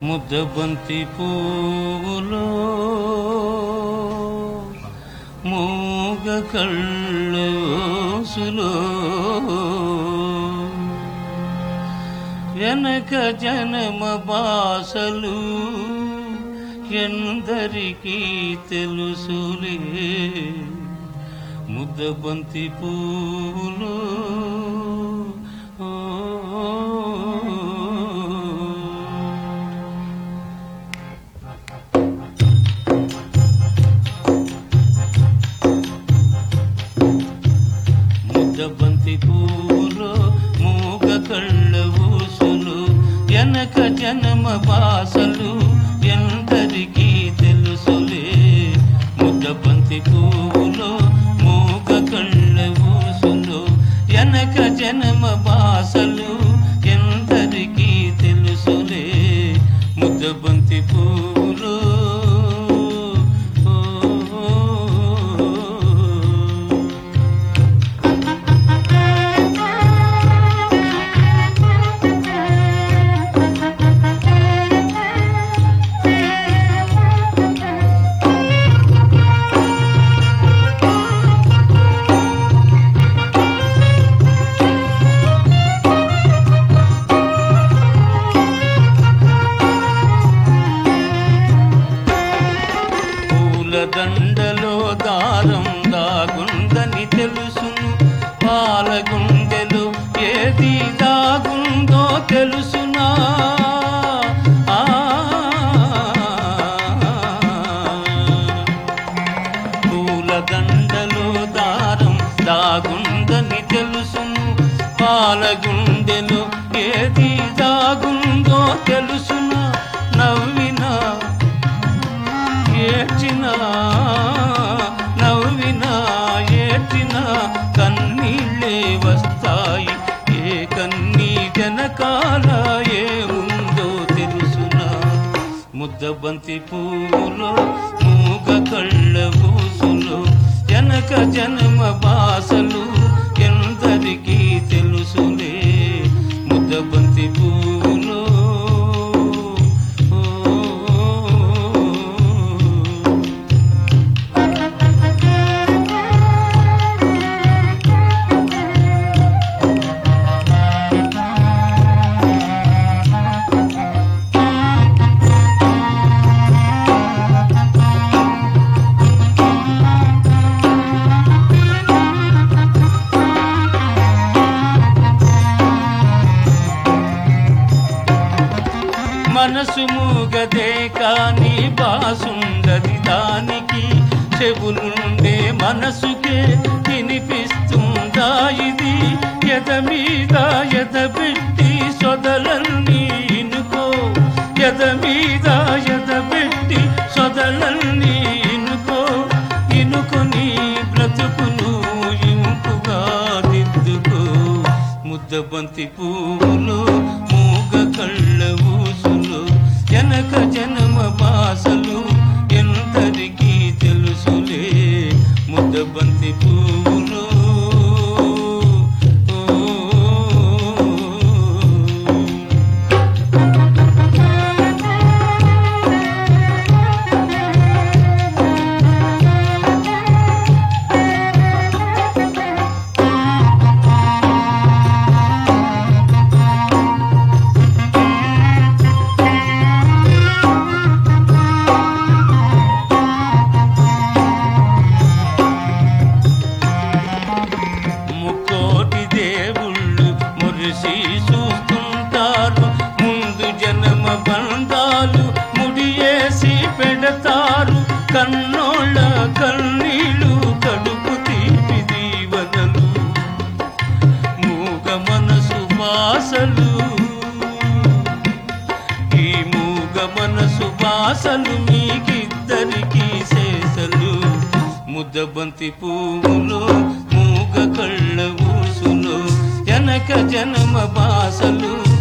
ముద్దబంతి పువ్వులో మూగ కళ్ళోసులో వెనక జనమ బాసలు ఎందరికీ తెలుసులే ముద్దబంతి పూలు ముద్దబంతి పూలు మూగ కళ్ళ ఊసులు వెనక జనమ బాసలు ఎందరికీ తెలుసులే ముద్దబంతి పూలు మూగ కళ్ళ ఊసులు వెనక జనమ బాసలు ఎందరికీ తెలుసులే ముద్దబంతి పూలు పూల దండలో దారం దాగుందని తెలుసును పాల గుండెలో ఏది దాగుందో తెలుసునా ఆ. పూల దండలో దారం దాగుందని తెలుసును పాల గుండెలో ఏది దాగుందో తెలుసునా నవ్వినా ఏడ్చిన నవ్విన ఏడ్చిన కన్నీళ్ళే వస్తాయి ఏ కన్నీ వెనకాల ఏముందో తెలుసునా ముద్దబంతి పూలు మూగ కళ్ళ పూసులు వెనక జన్మ బాసలు ఎందరికీ తెలుసులే ముద్దబంతి పూలు మనసు మూగదే కాని బాసుండది దానికి చెవులుండే మనసుకే వినిపిస్తుందా ఇది ఎద మీద ఎద పెట్టి సొదలన్నీ ఇనుకో ఎద మీద ఎద పెట్టి సొదలన్నీ ఇనుకో ఇనుకొని బ్రతుకును ఇంపుగా దిద్దుకో ముద్దబంతి పూలు మూగ కళ్ళ ఊసులు వెనక జనమ బాసలు ఎందరికీ తెలుసులే ముద్దబంతి పూలు ముక్కోటి దేవుళ్ళు మురిసి చూస్తుంటారు ముందు జన్మ బంధాలు ముడియేసి పెడతారు కన్నోళ్ళ కన్నీళ్ళు కడుపు తీపి దీవనలు మూగ మనసు బాసలు ఈ మూగ మనసు బాసలు మీకిద్దరికి శేషలు ముద్దబంతి పువ్వులు మూగ కళ్ళ ఊసులు వెనక జన్మ బాసలు